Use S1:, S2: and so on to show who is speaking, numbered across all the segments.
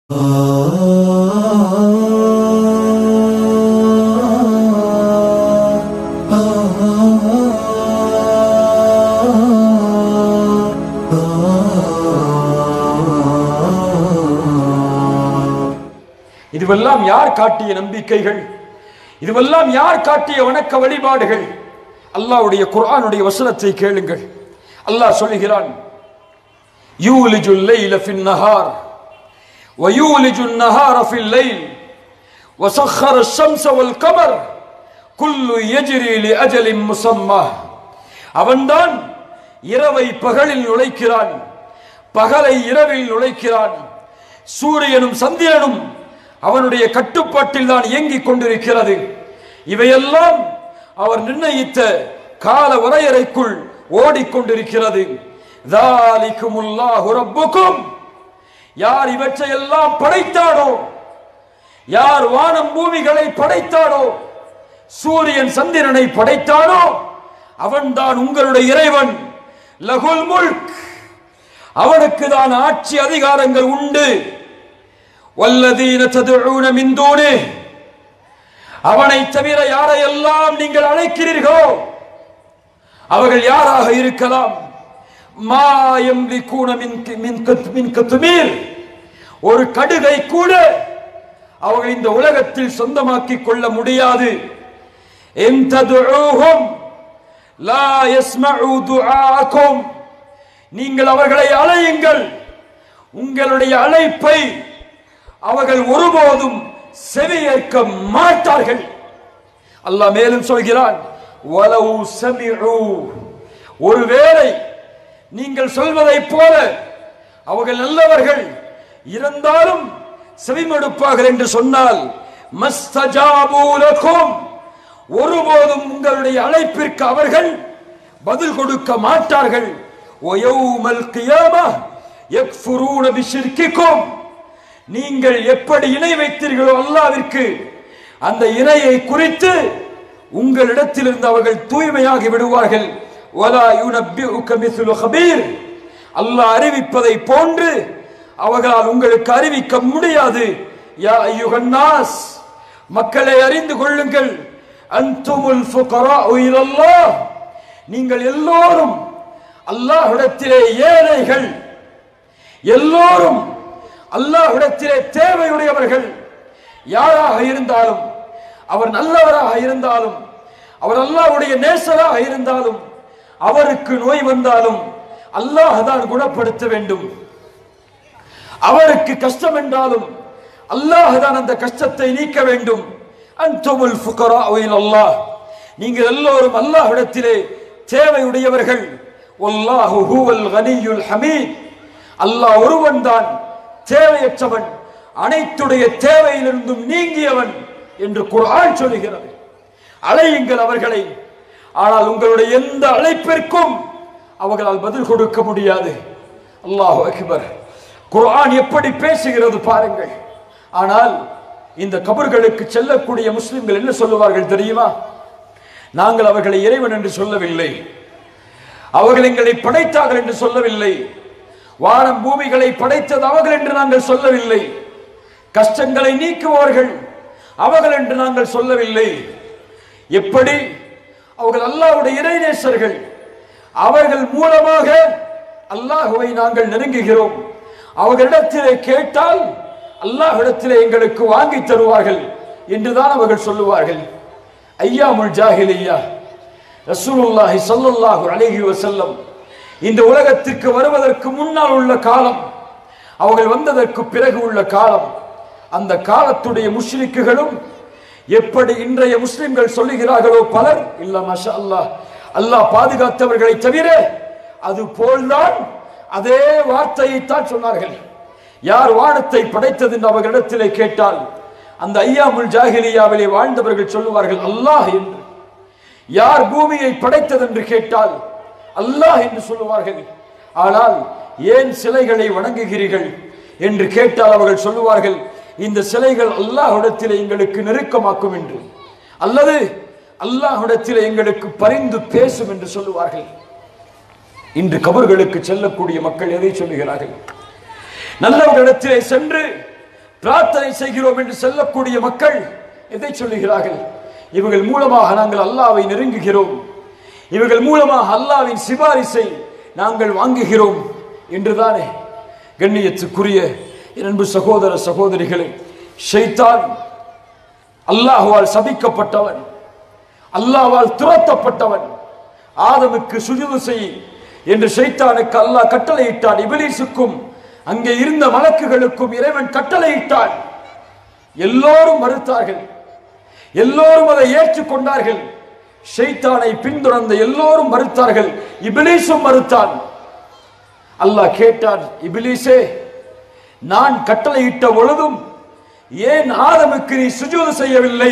S1: இதுவெல்லாம் யார் காட்டிய நம்பிக்கைகள் இதுவெல்லாம் யார் காட்டிய வணக்க வழிபாடுகள் அல்லாஹ்வுடைய குர்ஆனுடைய வசனத்தை கேளுங்கள் அல்லாஹ் சொல்லுகிறான் யூலிஜுல் லைல ஃபின் நஹார் ويولج النهار في الليل وسخر الشمس والقمر كل يجري لأجل مسمى அவன்தான் இரவை பகலில் நுழைக்கிறான் பகலை இரவில் நுழைக்கிறான் சூரியனும் சந்திரனும் அவனுடைய கட்டுப்பாட்டில் தான் இயங்கிக் கொண்டிருக்கிறது இவையெல்லாம் அவர் நிர்ணயித்த கால வரையறைக்குள் ஓடிக்கொண்டிருக்கிறது ذَلِكُمُ اللَّهُ رَبُّكُمْ யார் இவற்றையெல்லாம் படைத்தானோ யார் வானம் பூமிகளை படைத்தானோ சூரியன் சந்திரனை படைத்தானோ அவன்தான் உங்களுடைய இறைவன் லகுல் முல்க் அவனுக்கு தான் ஆட்சி அதிகாரங்கள் உண்டு வல்லதீன ததுஊன மின் தூனே அவனை தவிர யாரையெல்லாம் நீங்கள் அழைக்கிறீர்களோ அவர்கள் யாராக இருக்கலாம் மாயம் லிகூன மின் மின் கத்- மின் கத்துமீர் ஒரு கடுகை கூட அவர்கள் இந்த உலகத்தில் சொந்தமாக்கிக் கொள்ள முடியாது இன் ததுஊஹும் லா யஸ்மஉ துஆஅக்கும் நீங்கள் அவர்களை அழையுங்கள் உங்களுடைய அழைப்பை அவர்கள் ஒருபோதும் செவியேற்க மாட்டார்கள் அல்லாஹ் மேலும் சொல்கிறான் வலவு சமிஉ ஒருவேளை நீங்கள் சொல்வதைப் போல அவர்கள் நல்லவர்கள் இருந்தாலும் செவிமடுப்பார்கள் என்று சொன்னால் மஸ்தஜாபு லக்கும் ஒருபோதும் உங்களுடைய அழைப்பிற்கு அவர்கள் பதில் கொடுக்க மாட்டார்கள் ஒயவுமல் கியாமா யக்ஃபுரூன பிஷிர்கிக்கும் நீங்கள் எப்படி இணை வைத்தீர்களோ அல்லாவிற்கு அந்த இணையை குறித்து உங்களிடத்திலிருந்து அவர்கள் தூய்மையாகி விடுவார்கள் வலா யுனப்பிஉக மிஸ்லு கபீர் அல்லாஹ் அறிவிப்பதை போன்று அவர்களால் உங்களுக்கு அறிவிக்க முடியாது யா அய்யுகன் நாஸ் மக்களை அறிந்து கொள்ளுங்கள் அன்துமுல் ஃபுகராஉ இலல்லாஹ் நீங்கள் எல்லோரும் அல்லாஹ்விடத்திலே ஏழைகள் எல்லோரும் அல்லாஹ்விடத்திலே தேவையுடையவர்கள் யாராக இருந்தாலும் அவர் நல்லவராக இருந்தாலும் அவர் அல்லாஹ்வுடைய நேசராக இருந்தாலும் அவருக்கு நோய் வந்தாலும் அல்லாஹ் தான் குணப்படுத்த வேண்டும் அவருக்கு கஷ்டம் என்றாலும் அல்லாஹ் தான் அந்த கஷ்டத்தை நீக்க வேண்டும் அன்துமுல் ஃபுகரா அல்லாஹ் நீங்கள் எல்லோரும் அல்லாஹ்விடத்திலே தேவையுடையவர்கள் வல்லாஹு ஹுவல் கனியுல் ஹமீத் அல்லாஹ் ஒருவன் தான் தேவையற்றவன் அனைத்துடைய தேவையிலிருந்தும் நீங்கியவன் என்று குர்ஆன் சொல்லுகிறது அழையுங்கள் அவர்களை ஆனால் உங்களுடைய எந்த அழைப்பிற்கும் அவர்களால் பதில் கொடுக்க முடியாது அல்லாஹ் அக்பர் குர்ஆன் எப்படி பேசுகிறது பாருங்கள் ஆனால் இந்த கபர்களுக்கு செல்லக்கூடிய முஸ்லிம்கள் என்ன சொல்லுவார்கள் தெரியுமா நாங்கள் அவர்களை இறைவன் என்று சொல்லவில்லை அவர்கள் எங்களை படைத்தார்கள் என்று சொல்லவில்லை வானம் பூமிகளை படைத்தது அவர்கள் என்று நாங்கள் சொல்லவில்லை கஷ்டங்களை நீக்குவார்கள் அவர்கள் என்று நாங்கள் சொல்லவில்லை எப்படி அவர்கள் அல்லாஹ்வுடைய இறைநேசர்கள் அவர்கள் மூலமாக அல்லாஹுவை நாங்கள் நெருங்குகிறோம் அவர்களிடத்திலே கேட்டால் அல்லாஹ்விடத்திலே எங்களுக்கு வாங்கி தருவார்கள் என்றுதான் அவர்கள் சொல்லுவார்கள் ஐயாமுல் ஜாஹிலியா ரசூலுல்லாஹி ஸல்லல்லாஹு அலைஹி வஸல்லம் இந்த உலகத்திற்கு வருவதற்கு முன்னால் உள்ள காலம் அவர்கள் வந்ததற்கு பிறகு உள்ள காலம் அந்த காலத்துடைய முஷ்ரிக்குகளும் எப்படி இன்றைய முஸ்லிம்கள் சொல்லுகிறார்களோ பலர் இல்ல மஷா அல்லாஹ் அல்லாஹ் பாதுகாத்தவர்களை தவிர அது போல்தான் அதே வார்த்தையைத்தான் சொன்னார்கள் யார் வானத்தை படைத்தது என்று அவர்களிடத்திலே கேட்டால் அந்த ஐயாமுல் ஜாஹிலியாவிலே வாழ்ந்தவர்கள் சொல்லுவார்கள் அல்லாஹ் என்று யார் பூமியை படைத்தது என்று கேட்டால் அல்லாஹ் என்று சொல்லுவார்கள் ஆனால் ஏன் சிலைகளை வணங்குகிறீர்கள் என்று கேட்டால் அவர்கள் சொல்லுவார்கள் இந்த சிலைகள் அல்லாஹ்விடத்திலே எங்களுக்கு நெருக்கமாக்கும் என்று அல்லது அல்லாஹ்விடத்திலே எங்களுக்கு பரிந்து பேசும் என்று சொல்லுவார்கள் இன்று கபர்களுக்கு செல்லக்கூடிய மக்கள் எதை சொல்லுகிறார்கள் நல்லவர்களிடத்திலே சென்று பிரார்த்தனை செய்கிறோம் என்று சொல்லக்கூடிய மக்கள் எதை சொல்லுகிறார்கள் இவர்கள் மூலமாக நாங்கள் அல்லாவை நெருங்குகிறோம் இவர்கள் மூலமாக அல்லாவின் சிபாரிசை நாங்கள் வாங்குகிறோம் என்றுதானே கண்ணியத்துக்குரிய என் அன்பு சகோதர சகோதரிகளே ஷைத்தான் அல்லாஹுவால் சபிக்கப்பட்டவன் அல்லாஹ்வால் துரத்தப்பட்டவன் ஆதமுக்கு சுஜுது செய் என்று ஷைத்தானுக்கு அல்லாஹ் கட்டளையிட்டான் இபிலிசுக்கும் அங்கே இருந்த மலக்குகளுக்கும் இறைவன் கட்டளையிட்டான் எல்லோரும் மறுத்தார்கள் எல்லோரும் அதை ஏற்றுக்கொண்டார்கள் ஷைத்தானை பின்தொடர்ந்த எல்லோரும் மறுத்தார்கள் இபிலிசும் மறுத்தான் அல்லாஹ் கேட்டான் இபிலிசே நான் கட்டளையிட்ட பொழுதும் ஏன் ஆதமுக்கு நீ சுஜூது செய்யவில்லை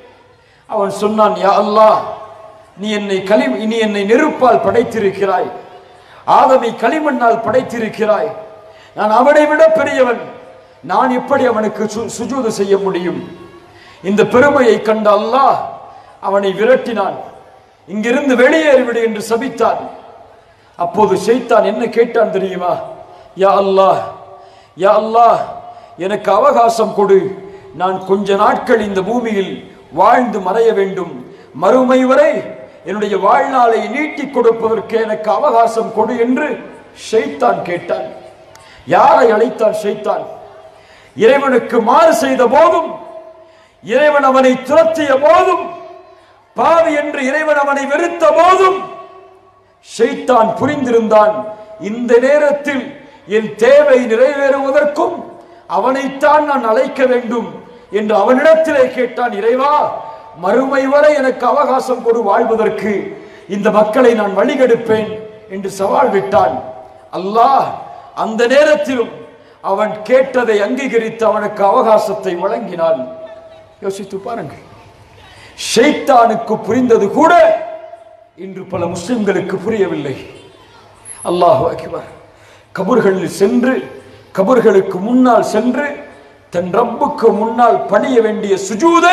S1: அவன் சொன்னான் யா அல்லாஹ் நீ என்னை களி நீ என்னை நெருப்பால் படைத்திருக்கிறாய் ஆதமை களிமண்ணால் படைத்திருக்கிறாய் நான் அவனை விட பெரியவன் நான் எப்படி அவனுக்கு சு- சுஜூது செய்ய முடியும் இந்த பெருமையை கண்ட அல்லாஹ் அவனை விரட்டினான் இங்கிருந்து வெளியேறிவிடு என்று சபித்தான் அப்போது ஷைத்தான் என்ன கேட்டான் தெரியுமா யா அல்லாஹ் யா அல்லாஹ் எனக்கு அவகாசம் கொடு நான் கொஞ்ச நாட்கள் இந்த பூமியில் வாழ்ந்து மறைய வேண்டும் மறுமை வரை என்னுடைய வாழ்நாளை நீட்டிக் கொடுப்பதற்கு எனக்கு அவகாசம் கொடு என்று ஷைத்தான் கேட்டான் யாரை அழைத்தான் ஷைத்தான் இறைவனுக்கு மாறு செய்த போதும் இறைவன் அவனை துரத்திய போதும் பாவி என்று இறைவன் அவனை வெறுத்த போதும் ஷைத்தான் புரிந்திருந்தான் இந்த நேரத்தில் என் தேவை நிறைவேறுவதற்கும் அவனைத்தான் நான் அழைக்க வேண்டும் என்று அவனிடத்திலே கேட்டான் இறைவா மறுமை வரை எனக்கு அவகாசம் கொடு வாழ்வதற்கு இந்த மக்களை நான் வழிகெடுப்பேன் என்று சவால் விட்டான் அல்லாஹ் அந்த நேரத்திலும் அவன் கேட்டதை அங்கீகரித்து அவனுக்கு அவகாசத்தை வழங்கினான் யோசித்து பாருங்கள் ஷைத்தானுக்கு புரிந்தது கூட இன்று பல முஸ்லிம்களுக்கு புரியவில்லை அல்லாஹ் அக்பர் கபர்களில் சென்று கபர்களுக்கு முன்னால் சென்று தன் ரப்புக்கு முன்னால் பணிய வேண்டிய சுஜூதை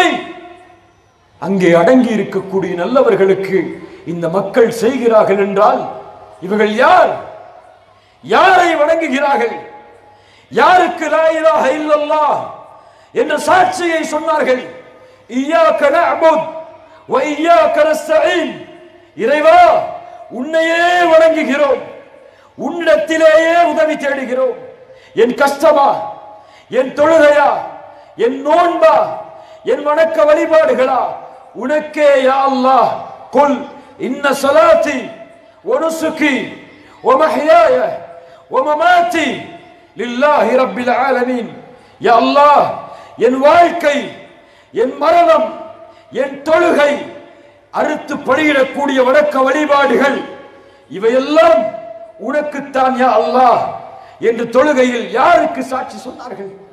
S1: அங்கே அடங்கி இருக்கக்கூடிய நல்லவர்களுக்கு இந்த மக்கள் செய்கிறார்கள் என்றால் இவர்கள் யார் யாரை வணங்குகிறார்கள் யாருக்கு லா இலாஹ இல்லல்லாஹ் என்ற சாட்சியை சொன்னார்கள் இய்யாக நஅபுத் வ இய்யாக நஸ்தஈன் இறைவா உன்னையே வணங்குகிறோம் உன்னிடத்திலேயே உதவி தேடுகிறோம் என் கஷ்டமா என் தொழுகையா என் நோன்பா என் வணக்க வழிபாடுகளா உனக்கே யா அல்லாஹ் குல் இன்ன சலாத்தி ونسكي ومحياي ومماتي لله رب العالمين يا الله என் வாழ்க்கை என் மரணம் என் தொழுகை அறுத்து பலியிடக்கூடிய வணக்க வழிபாடுகள் இவையெல்லாம் உனக்குத்தான் யா அல்லாஹ் என்று தொழுகையில் யாருக்கு சாட்சி சொன்னார்கள்